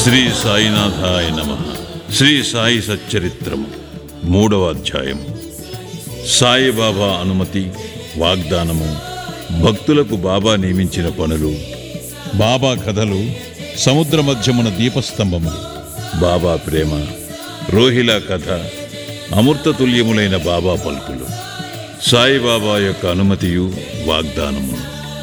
శ్రీ సాయినాథాయ నమ శ్రీ సాయి సచ్చరిత్రము మూడవ అధ్యాయం సాయిబాబా అనుమతి వాగ్దానము భక్తులకు బాబా నియమించిన పనులు బాబా కథలు సముద్ర మధ్యమున దీపస్తంభములు బాబా ప్రేమ రోహిలా కథ అమృతతుల్యములైన బాబా పలుకులు సాయిబాబా యొక్క అనుమతియు వాగ్దానము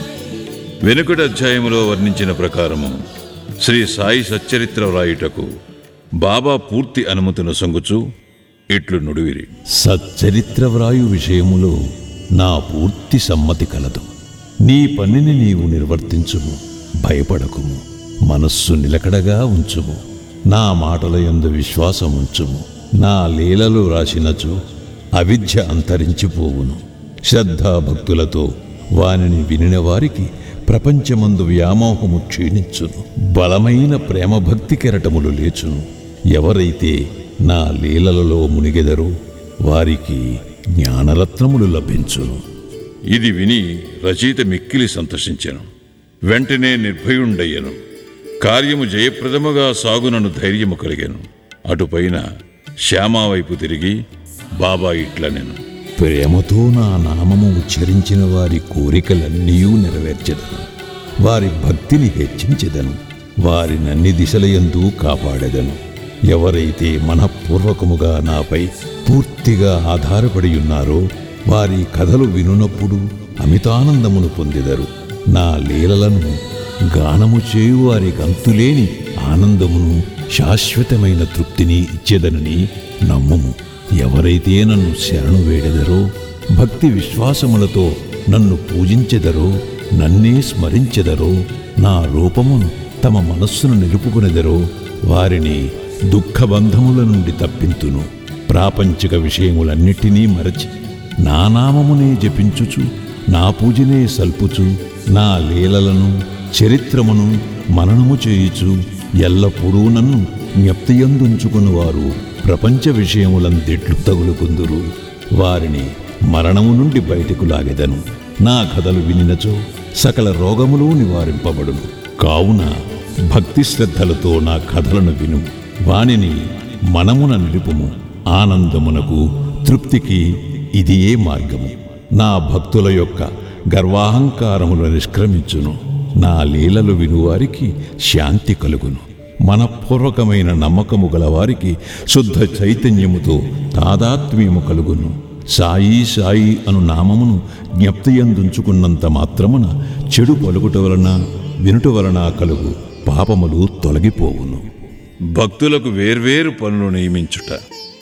వెనుకటి అధ్యాయములో వర్ణించిన ప్రకారము శ్రీ సాయి సచ్చరిత్ర వ్రాయుటకు బాబా పూర్తి అనుమతిని సొంగుచు ఇట్లు నుడివిరి సచ్చరిత్ర వ్రాయు విషయములో నా పూర్తి సమ్మతి కలదు నీ పనిని నీవు నిర్వర్తించుము భయపడకుము మనస్సు నిలకడగా ఉంచుము నా మాటల యందు విశ్వాసం ఉంచుము నా లీలలు రాసినచు అవిద్య అంతరించిపోవును శ్రద్ధాభక్తులతో వానిని వినిన వారికి ప్రపంచమందు వ్యామోహము క్షీణించును బలమైన ప్రేమ భక్తి కెరటములు లేచును ఎవరైతే నా లీలలలో మునిగెదరో వారికి జ్ఞానరత్నములు లభించును ఇది విని రచయిత మిక్కిలి సంతోషించెను వెంటనే నిర్భయుండయ్యను కార్యము జయప్రదముగా సాగునను ధైర్యము కలిగాను అటుపైన శ్యామా వైపు తిరిగి బాబా ఇట్లనెను ప్రేమతో నా నామము ఉచ్చరించిన వారి కోరికలన్నీ నెరవేర్చెదను వారి భక్తిని హెచ్చించెదను వారినన్ని దిశలయందు కాపాడెదను ఎవరైతే మనఃపూర్వకముగా నాపై పూర్తిగా ఆధారపడి ఉన్నారో వారి కథలు వినునప్పుడు అమితానందమును పొందెదరు నా లీలలను గానము చేయు వారికి అంతులేని ఆనందమును శాశ్వతమైన తృప్తిని ఇచ్చేదనని నమ్ముము ఎవరైతే నన్ను శరణు వేడెదరో భక్తి విశ్వాసములతో నన్ను పూజించెదరో నన్నే స్మరించెదరో నా రూపమును తమ మనస్సును నిలుపుకునెదరో వారిని దుఃఖబంధముల నుండి తప్పింతును ప్రాపంచిక విషయములన్నిటినీ మరచి నా నామమునే జపించుచు నా పూజనే సల్పుచు నా లీలలను చరిత్రమును మననము చేయుచు ఎల్లప్పుడూ నన్ను జ్ఞప్తియందుంచుకుని వారు ప్రపంచ విషయములందెట్లు తగులుకుందురు వారిని మరణము నుండి బయటకు లాగెదను నా కథలు వినినచో సకల రోగములు నివారింపబడును కావున భక్తి శ్రద్ధలతో నా కథలను విను వానిని మనమున నిలుపుము ఆనందమునకు తృప్తికి ఇదియే మార్గము నా భక్తుల యొక్క గర్వాహంకారములు నిష్క్రమించును నా లీలలు వినువారికి శాంతి కలుగును మనపూర్వకమైన నమ్మకము గలవారికి శుద్ధ చైతన్యముతో తాదాత్మ్యము కలుగును సాయి సాయి అను నామమును జ్ఞప్తియందుంచుకున్నంత మాత్రమున చెడు పలుకుట వలన వినుట వలన కలుగు పాపములు తొలగిపోవును భక్తులకు వేర్వేరు పనులు నియమించుట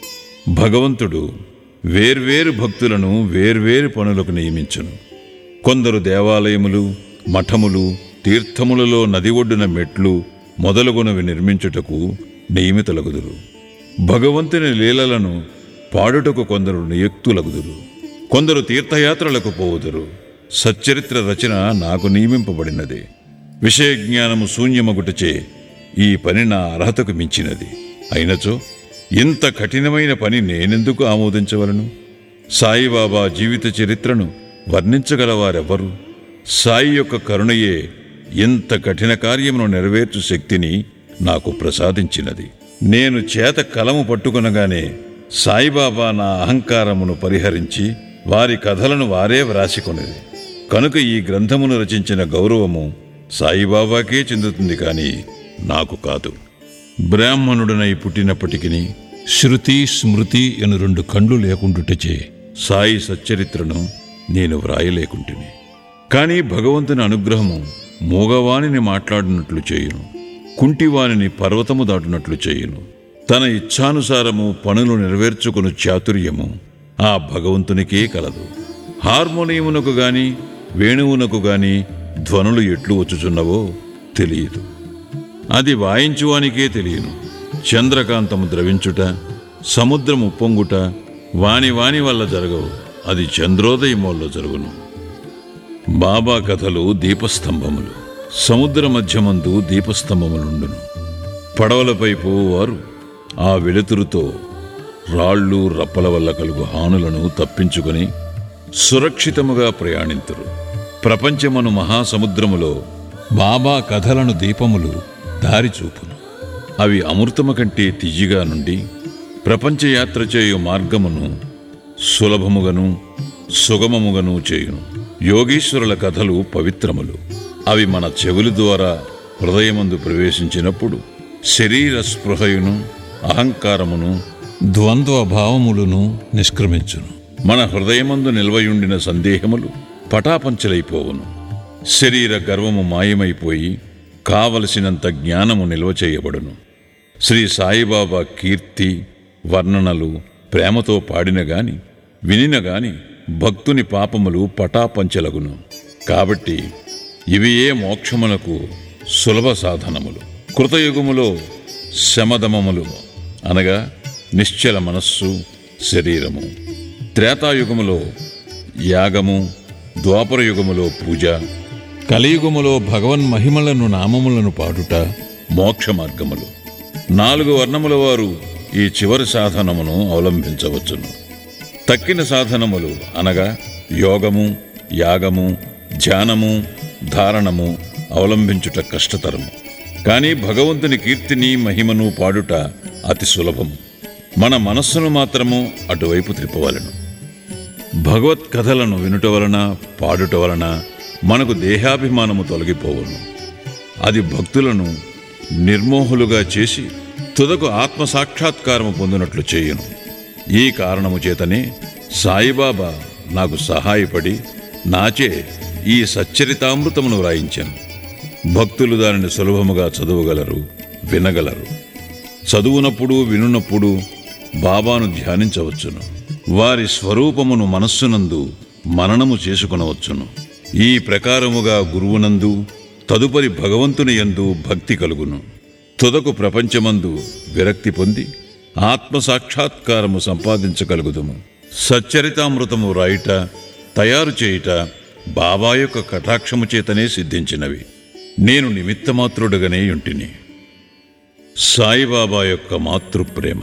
భగవంతుడు వేర్వేరు భక్తులను వేర్వేరు పనులకు నియమించును కొందరు దేవాలయములు మఠములు తీర్థములలో నది ఒడ్డున మెట్లు మొదలగునవి నిర్మించుటకు నియమితులగుదురు భగవంతుని లీలలను పాడుటకు కొందరు నియుక్తులగుదురు కొందరు తీర్థయాత్రలకు పోవుదురు సచ్చరిత్ర రచన నాకు నియమింపబడినది విషయ జ్ఞానము శూన్యమగుటచే ఈ పని నా అర్హతకు మించినది అయినచో ఇంత కఠినమైన పని నేనెందుకు ఆమోదించవలను సాయిబాబా జీవిత చరిత్రను వర్ణించగలవారెవ్వరు సాయి యొక్క కరుణయే ఇంత కఠిన కార్యమును నెరవేర్చు శక్తిని నాకు ప్రసాదించినది నేను చేత కలము పట్టుకునగానే సాయిబాబా నా అహంకారమును పరిహరించి వారి కథలను వారే వ్రాసికొనిది కనుక ఈ గ్రంథమును రచించిన గౌరవము సాయిబాబాకే చెందుతుంది కాని నాకు కాదు బ్రాహ్మణుడనై పుట్టినప్పటికీ శృతి స్మృతి అను రెండు కండ్లు లేకుండుటచే సాయి సచ్చరిత్రను నేను వ్రాయలేకుంటుని కానీ భగవంతుని అనుగ్రహము మూగవాణిని మాట్లాడినట్లు చేయును కుంటివానిని పర్వతము దాటునట్లు చేయును తన ఇచ్ఛానుసారము పనులు నెరవేర్చుకుని చాతుర్యము ఆ భగవంతునికే కలదు హార్మోనియమునకు గాని వేణువునకు గాని ధ్వనులు ఎట్లు వచ్చుచున్నవో తెలియదు అది వాయించువానికే తెలియను చంద్రకాంతము ద్రవించుట సముద్రము పొంగుట వాని వాని వల్ల జరగవు అది చంద్రోదయం వల్ల జరుగును బాబా కథలు దీపస్తంభములు సముద్ర మధ్యమందు దీపస్తంభములుండును పడవలపై పోవారు ఆ వెలుతురుతో రాళ్ళు రప్పల వల్ల కలుగు హానులను తప్పించుకొని సురక్షితముగా ప్రయాణింతురు ప్రపంచమను మహాసముద్రములో బాబా కథలను దీపములు దారి చూపును అవి అమృతము కంటే తియ్యగా నుండి ప్రపంచయాత్ర చేయు మార్గమును సులభముగను సుగమముగను చేయును యోగీశ్వరుల కథలు పవిత్రములు అవి మన చెవుల ద్వారా హృదయమందు ప్రవేశించినప్పుడు శరీర స్పృహయును అహంకారమును ద్వంద్వ భావములను నిష్క్రమించును మన హృదయమందు నిల్వయుండిన సందేహములు పటాపంచలైపోవును శరీర గర్వము మాయమైపోయి కావలసినంత జ్ఞానము నిల్వ చేయబడును శ్రీ సాయిబాబా కీర్తి వర్ణనలు ప్రేమతో పాడిన గాని వినిన గాని భక్తుని పాపములు పటాపంచలగును కాబట్టి ఇవియే మోక్షమునకు సులభ సాధనములు కృతయుగములో శమదమములు అనగా నిశ్చల మనస్సు శరీరము త్రేతాయుగములో యాగము ద్వాపర యుగములో పూజ కలియుగములో భగవన్ మహిమలను నామములను పాడుట మోక్ష మార్గములు నాలుగు వర్ణముల వారు ఈ చివరి సాధనమును అవలంబించవచ్చును తక్కిన సాధనములు అనగా యోగము యాగము ధ్యానము ధారణము అవలంబించుట కష్టతరము కానీ భగవంతుని కీర్తిని మహిమను పాడుట అతి సులభము మన మనస్సును మాత్రము అటువైపు త్రిప్పవలను భగవత్ కథలను వినుట వలన పాడుట వలన మనకు దేహాభిమానము తొలగిపోవును అది భక్తులను నిర్మోహులుగా చేసి తుదకు ఆత్మ సాక్షాత్కారము పొందినట్లు చేయును ఈ కారణము చేతనే సాయిబాబా నాకు సహాయపడి నాచే ఈ సచ్చరితామృతమును వ్రాయించాను భక్తులు దానిని సులభముగా చదవగలరు వినగలరు చదువునప్పుడు వినున్నప్పుడు బాబాను ధ్యానించవచ్చును వారి స్వరూపమును మనస్సునందు మననము చేసుకునవచ్చును ఈ ప్రకారముగా గురువునందు తదుపరి భగవంతుని యందు భక్తి కలుగును తుదకు ప్రపంచమందు విరక్తి పొంది ఆత్మ సాక్షాత్కారము సంపాదించగలుగుదుము సచ్చరితామృతము రాయుట తయారు చేయుట బాబా యొక్క కటాక్షము చేతనే సిద్ధించినవి నేను నిమిత్తమాత్రుడుగానే ఉంటిని సాయిబాబా యొక్క మాతృప్రేమ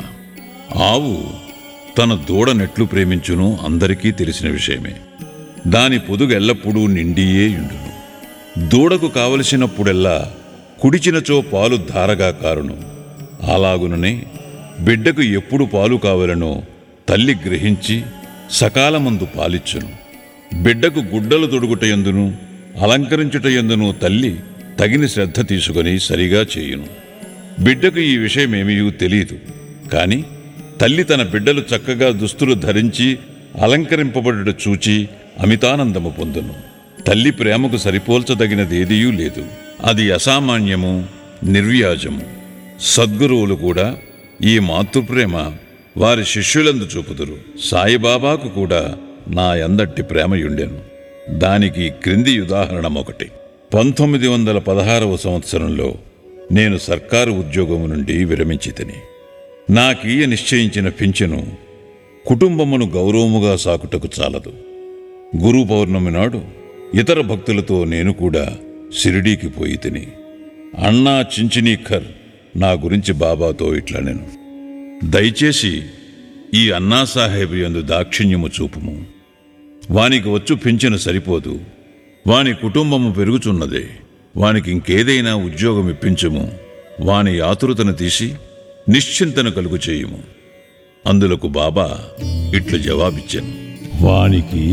ఆవు తన దూడనెట్లు ప్రేమించును అందరికీ తెలిసిన విషయమే దాని పొదుగు ఎల్లప్పుడూ నిండియే ఉండును దూడకు కావలసినప్పుడెల్లా కుడిచినచో పాలు ధారగా కారును అలాగుననే బిడ్డకు ఎప్పుడు పాలు కావలనో తల్లి గ్రహించి సకాలమందు పాలిచ్చును బిడ్డకు గుడ్డలు తొడుగుటయందును అలంకరించుటయందును తల్లి తగిన శ్రద్ధ తీసుకొని సరిగా చేయును బిడ్డకు ఈ విషయమేమీ తెలియదు కాని తల్లి తన బిడ్డలు చక్కగా దుస్తులు ధరించి అలంకరింపబడుట చూచి అమితానందము పొందును తల్లి ప్రేమకు సరిపోల్చదగినదేదియూ లేదు అది అసామాన్యము నిర్వ్యాజము సద్గురువులు కూడా ఈ మాతృప్రేమ వారి శిష్యులందు చూపుదురు సాయిబాబాకు కూడా నా అందట్టి ప్రేమయుండెను దానికి క్రింది ఉదాహరణం ఒకటి పంతొమ్మిది వందల పదహారవ సంవత్సరంలో నేను సర్కారు ఉద్యోగము నుండి విరమించి తిని నాకీయ నిశ్చయించిన పింఛను కుటుంబమును గౌరవముగా సాకుటకు చాలదు గురు పౌర్ణమి నాడు ఇతర భక్తులతో నేను కూడా షిరిడీకి పోయి తిని అన్నా చించినీఖర్ నా గురించి బాబాతో ఇట్లా నేను దయచేసి ఈ అన్నా సాహెబ్ యందు దాక్షిణ్యము చూపుము వానికి వచ్చు పింఛను సరిపోదు వాని కుటుంబము పెరుగుచున్నదే వానికి ఇంకేదైనా ఉద్యోగం ఇప్పించుము వాని ఆతురతను తీసి నిశ్చింతను కలుగు చేయుము అందులకు బాబా ఇట్లు జవాబిచ్చాను వానికి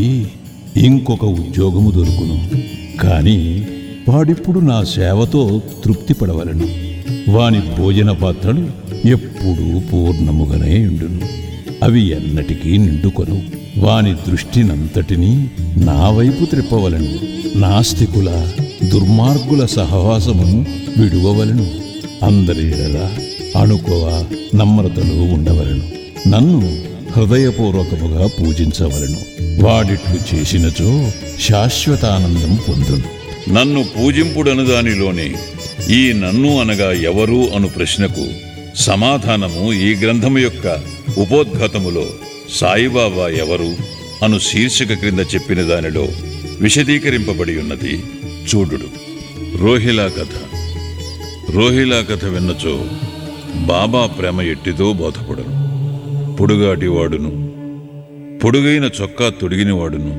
ఇంకొక ఉద్యోగము దొరుకును కాని వాడిప్పుడు నా సేవతో తృప్తి పడవలను వాని భోజన పాత్రలు ఎప్పుడూ పూర్ణముగానే ఉండును అవి ఎన్నటికీ నిండుకొను వాని దృష్టినంతటినీ నా వైపు త్రిప్పవలను నాస్తికుల దుర్మార్గుల సహవాసమును విడువవలను అందరి ఎడల అణుకోవ నమ్రతలు ఉండవలను నన్ను హృదయపూర్వకముగా పూజించవలను వాడిట్లు చేసినచో శాశ్వతానందం పొందును నన్ను పూజింపుడను దానిలోనే ఈ నన్ను అనగా ఎవరు అను ప్రశ్నకు సమాధానము ఈ గ్రంథము యొక్క ఉపోద్ఘాతములో సాయిబాబా ఎవరు అను శీర్షిక క్రింద చెప్పిన దానిలో విశదీకరింపబడి ఉన్నది చూడుడు రోహిలా కథ రోహిలా కథ విన్నచో బాబా ప్రేమ ఎట్టిదో బోధపడను పొడుగాటివాడును పొడుగైన చొక్కా తొడిగినవాడును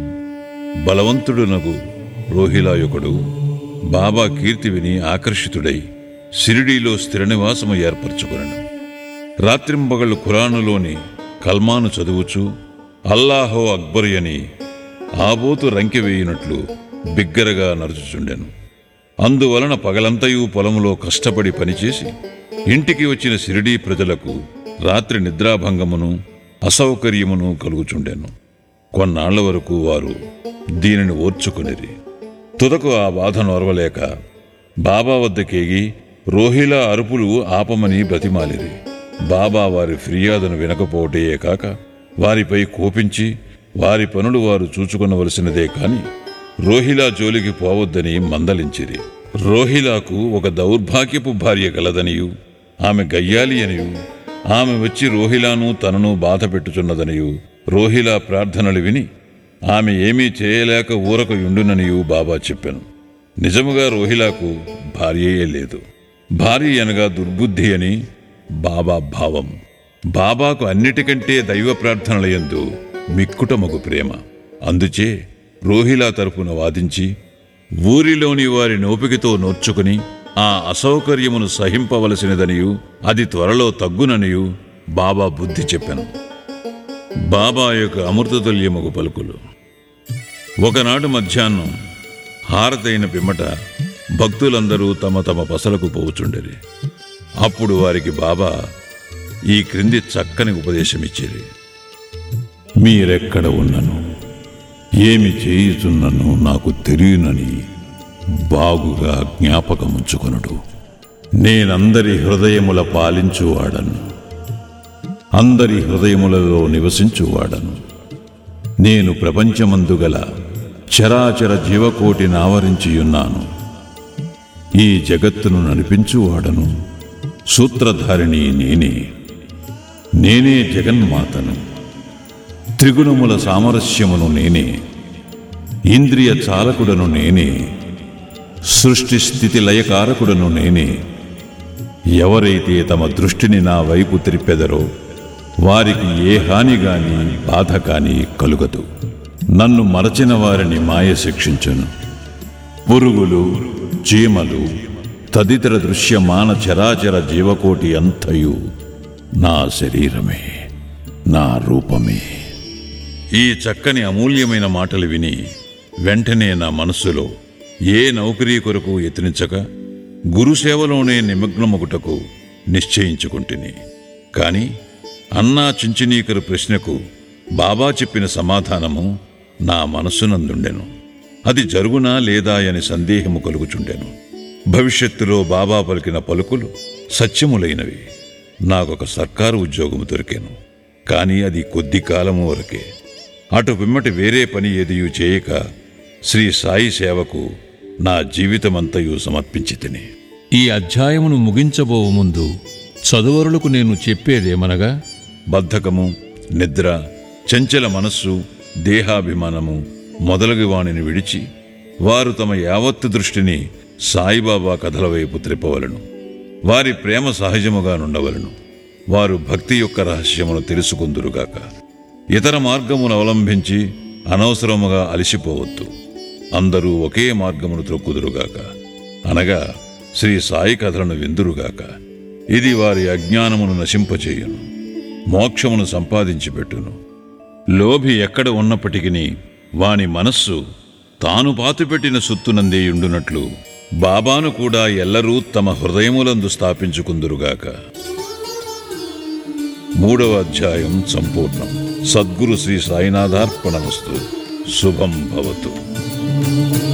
బలవంతుడునగు రోహిలాయొకడు బాబా కీర్తి విని ఆకర్షితుడై సిరిడీలో స్థిర నివాసము ఏర్పరచుకునను రాత్రింబగళ్ళు ఖురానులోని కల్మాను చదువుచు అల్లాహో అక్బర్ అని ఆబోతు రంకె వేయునట్లు బిగ్గరగా నడుచుచుండెను అందువలన పగలంతయు పొలములో కష్టపడి పనిచేసి ఇంటికి వచ్చిన సిరిడీ ప్రజలకు రాత్రి నిద్రాభంగమును అసౌకర్యమును కలుగుచుండెను కొన్నాళ్ల వరకు వారు దీనిని ఓర్చుకునిరి తుదకు ఆ బాధ నొరవలేక బాబా వద్దకేగి రోహిలా అరుపులు ఆపమని బ్రతిమాలిరి బాబా వారి ఫిర్యాదును వినకపోవటే కాక వారిపై కోపించి వారి పనులు వారు చూచుకొనవలసినదే కాని రోహిలా జోలికి పోవద్దని మందలించిరి రోహిలాకు ఒక దౌర్భాగ్యపు భార్య గలదనియు ఆమె గయ్యాలి అనియు ఆమె వచ్చి రోహిలాను తనను బాధ పెట్టుచున్నదనియు రోహిలా ప్రార్థనలు విని ఆమె ఏమీ చేయలేక ఊరకు యుండుననియు బాబా చెప్పాను నిజముగా రోహిలాకు భార్యయే లేదు భార్య అనగా దుర్బుద్ధి అని బాబా భావం బాబాకు అన్నిటికంటే దైవ ప్రార్థనలయందు మిక్కుటమగు ప్రేమ అందుచే రోహిలా తరపున వాదించి ఊరిలోని వారి నోపికతో నోర్చుకుని ఆ అసౌకర్యమును సహింపవలసినదనియు అది త్వరలో తగ్గుననియు బాబా బుద్ధి చెప్పాను బాబా యొక్క అమృతతుల్యముగు పలుకులు ఒకనాడు మధ్యాహ్నం హారతైన పిమ్మట భక్తులందరూ తమ తమ పసలకు పోవుచుండేది అప్పుడు వారికి బాబా ఈ క్రింది చక్కని ఉపదేశమిచ్చేది మీరెక్కడ ఉన్నను ఏమి చేయుచున్నను నాకు తెలియనని బాగుగా జ్ఞాపకముంచుకొనుడు నేనందరి హృదయముల పాలించువాడను అందరి హృదయములలో నివసించువాడను నేను ప్రపంచమందు గల చరాచర జీవకోటిని ఆవరించియున్నాను ఈ జగత్తును నడిపించువాడను సూత్రధారిణి నేనే నేనే జగన్మాతను త్రిగుణముల సామరస్యమును నేనే ఇంద్రియ చాలకుడను నేనే సృష్టి స్థితి లయకారకుడను నేనే ఎవరైతే తమ దృష్టిని నా వైపు త్రిప్పెదరో వారికి ఏ హాని గాని బాధ కాని కలుగదు నన్ను మరచిన వారిని మాయ శిక్షించను పురుగులు చీమలు తదితర దృశ్యమాన చరాచర జీవకోటి అంతయు నా శరీరమే నా రూపమే ఈ చక్కని అమూల్యమైన మాటలు విని వెంటనే నా మనస్సులో ఏ నౌకరీ కొరకు యత్నించక గురుసేవలోనే నిమగ్నమగుటకు నిశ్చయించుకుంటుని కాని అన్నా చించినీకరు ప్రశ్నకు బాబా చెప్పిన సమాధానము నా మనస్సునందుండెను అది జరుగునా లేదా అని సందేహము కలుగుచుండెను భవిష్యత్తులో బాబా పలికిన పలుకులు సత్యములైనవి నాకొక సర్కారు ఉద్యోగము దొరికాను కానీ అది కొద్ది కాలము వరకే అటు పిమ్మటి వేరే పని ఎదియు చేయక శ్రీ సాయి సేవకు నా జీవితమంతయు సమర్పించి తిని ఈ అధ్యాయమును ముగించబోవు ముందు చదువరులకు నేను చెప్పేదేమనగా బద్ధకము నిద్ర చంచల మనస్సు దేహాభిమానము మొదలగు వాణిని విడిచి వారు తమ యావత్తు దృష్టిని సాయిబాబా కథల వైపు త్రిప్పవలను వారి ప్రేమ సహజముగా నుండవలను వారు భక్తి యొక్క రహస్యమును తెలుసుకుందురుగాక ఇతర మార్గమును అవలంబించి అనవసరముగా అలసిపోవద్దు అందరూ ఒకే మార్గమును త్రొక్కుదురుగాక అనగా శ్రీ సాయి కథలను విందురుగాక ఇది వారి అజ్ఞానమును నశింపచేయును మోక్షమును సంపాదించి పెట్టును లోభి ఎక్కడ ఉన్నప్పటికీ వాని మనస్సు తాను పాతుపెట్టిన సుత్తునందేయుండునట్లు బాబాను కూడా ఎల్లరూ తమ హృదయములందు స్థాపించుకుందురుగాక మూడవ అధ్యాయం సంపూర్ణం సద్గురు శ్రీ సాయినాథార్పణమస్తు శుభం భవతు